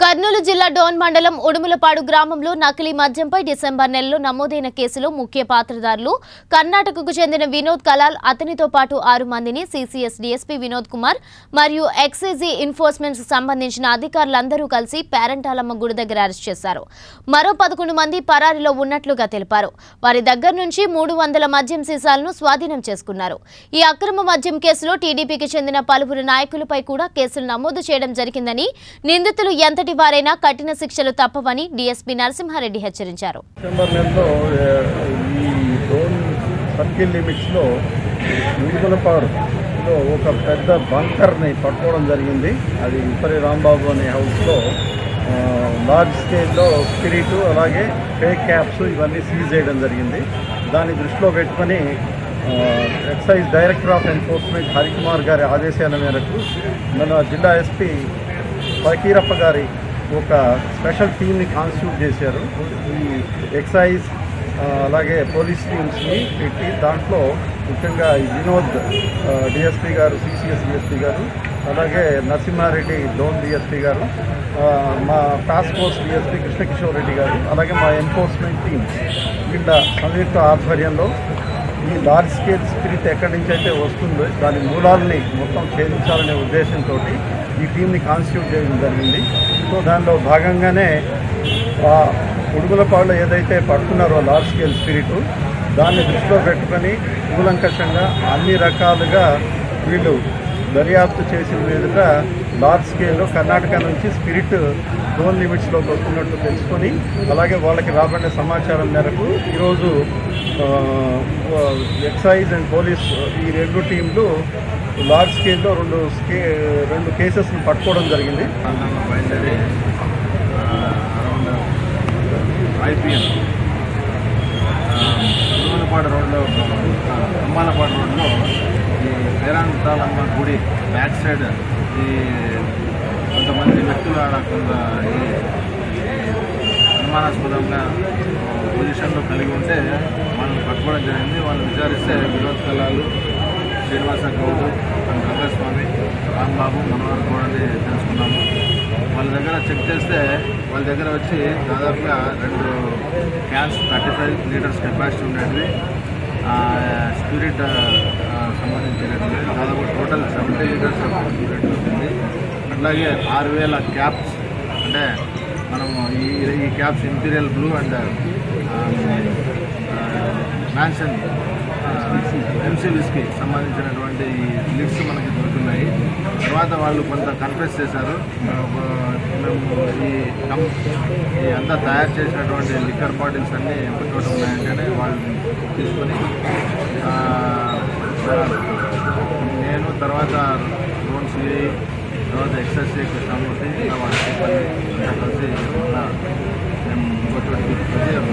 కర్నూలు జిల్లా డోన్ మండలం ఉడుములపాడు గ్రామంలో నకిలీ మద్యంపై డిసెంబర్ నెలలో నమోదైన కేసులో ముఖ్య పాత్రధారులు కర్ణాటకకు చెందిన వినోద్ కలాల్ అతనితో పాటు ఆరు మందిని సీసీఎస్ డీఎస్పీ వినోద్ కుమార్ మరియు ఎక్సైజీ ఎన్ఫోర్స్మెంట్ సంబంధించిన అధికారులందరూ కలిసి పేరంటాలమ్మ గుడి దగ్గర అరెస్ట్ చేశారు మరో పదకొండు మంది పరారీలో ఉన్నట్లుగా తెలిపారు వారి దగ్గర నుంచి మూడు వందల మద్యం సీసాలను స్వాధీనం చేసుకున్నారు ఈ అక్రమ మద్యం కేసులో టీడీపీకి చెందిన పలువురు నాయకులపై కూడా కేసులు నమోదు చేయడం జరిగిందని నిందితులు ఎంతటి వారైనా కఠిన శిక్షలు తప్పవని డీఎస్పీ నరసింహారెడ్డి హెచ్చరించారు డిసెంబర్ నెలలో ఏ, ఈ డ్రోన్ సర్కిల్ లిమిట్స్లో మురుగులపాడులో ఒక పెద్ద బంకర్ని పట్టుకోవడం జరిగింది అది ఇప్పటి రాంబాబు అనే హౌస్లో ఆ, లార్జ్ స్కేల్లో స్పిరిట్ అలాగే ఫేక్ క్యాప్స్ ఇవన్నీ సీజ్ చేయడం జరిగింది దాన్ని దృష్టిలో పెట్టుకొని ఆ, excise director of enforcement Harikumar గారి ఆదేశాల మేరకు మన జిల్లా ఎస్పీ ఫకీరప్ప గారి ఒక స్పెషల్ టీమ్ని కాన్స్టిట్యూట్ చేశారు ఈ ఎక్సైజ్ ఆ, అలాగే పోలీస్ టీమ్స్ని పెట్టి దాంట్లో ముఖ్యంగా ఈ వినోద్ డిఎస్పీ గారు సిసిఎస్ డిఎస్పీ గారు అలాగే నరసింహారెడ్డి డోన్ డిఎస్పీ గారు ఆ, మా task force DSP Krishnakishore Reddy గారు అలాగే మా ఎన్ఫోర్స్మెంట్ టీమ్ వీళ్ళ సంయుక్త ఆధ్వర్యంలో ఈ లార్జ్ స్కేల్ స్పిరిట్ ఎక్కడి నుంచి అయితే వస్తుందో దాని మూలాలని మొత్తం ఛేదించాలనే ఉద్దేశంతో ఈ టీంని కాన్స్టిట్యూట్ చేయడం జరిగింది సో దానిలో భాగంగానే ఆ ఉడుగులపాడులో ఏదైతే పడుతున్నారో లార్జ్ స్కేల్ స్పిరిట్ దాన్ని దృష్టిలో పెట్టుకొని కూలంకషంగా అన్ని రకాలుగా వీళ్ళు దర్యాప్తు చేసిన మీదట లార్జ్ స్కేల్లో కర్ణాటక నుంచి స్పిరిట్ జోన్ లిమిట్స్లోకి వస్తున్నట్టు తెలుసుకొని అలాగే వాళ్ళకి రాబడిన సమాచారం మేరకు ఈరోజు ఆ, ఎక్సైజ్ అండ్ పోలీస్ ఈ రెండు టీంలు లార్జ్ స్కేల్లో రెండు స్కే రెండు కేసెస్ని పట్టుకోవడం జరిగింది ప్రాంతంలో బయలుదేరి అరౌండ్ ఐపీఎల్ తిరుమలపాడు రోడ్లో తుమ్మాలపాడు రోడ్లో ఈ పేరాంతాలమ్మ గుడి బ్యాక్ సైడ్ ఈ కొంతమంది వ్యక్తులు ఆడ కొంత ఈ ఈ అనుమానాస్పదంగా పొజిషన్లో కలిగి ఉంటే వాళ్ళని పట్టుకోవడం జరిగింది వాళ్ళని విచారిస్తే వినోద్ కళాలు శ్రీనివాస గౌడ్ అండ్ రంగస్వామి రాంబాబు మనవారు కూడా అని తెలుసుకున్నాము వాళ్ళ దగ్గర చెక్ చేస్తే వాళ్ళ దగ్గర వచ్చి దాదాపుగా రెండు cans thirty five litres capacity ఉండేది స్పిరిట్ సంబంధించినటువంటి దాదాపు టోటల్ సెవెంటీ లీటర్స్ స్పిరిట్ ఉంటుంది అట్లాగే ఆరు వేల క్యాప్స్ అంటే మనము ఈ ఈ caps Imperial Blue and Mansion ఎంసీబీస్కి సంబంధించినటువంటి ఈ లిస్ట్స్ మనకి దొరుకుతున్నాయి తర్వాత వాళ్ళు కొంత కన్ఫెస్ చేశారు ఆ, మేము ఈ కం ఈ అంతా తయారు చేసినటువంటి లిక్కర్ బాటిల్స్ అన్నీ ఎంత చోట ఉన్నాయంటేనే వాళ్ళు తీసుకొని ఆ, నేను తర్వాత లోన్ సిఐ తర్వాత ఎక్సైజ్ కృష్ణమూర్తి ఇలా వాళ్ళ సిబ్బంది అంతా కలిసి మొన్న మేము ఇంకో చోటికి తీసుకొచ్చి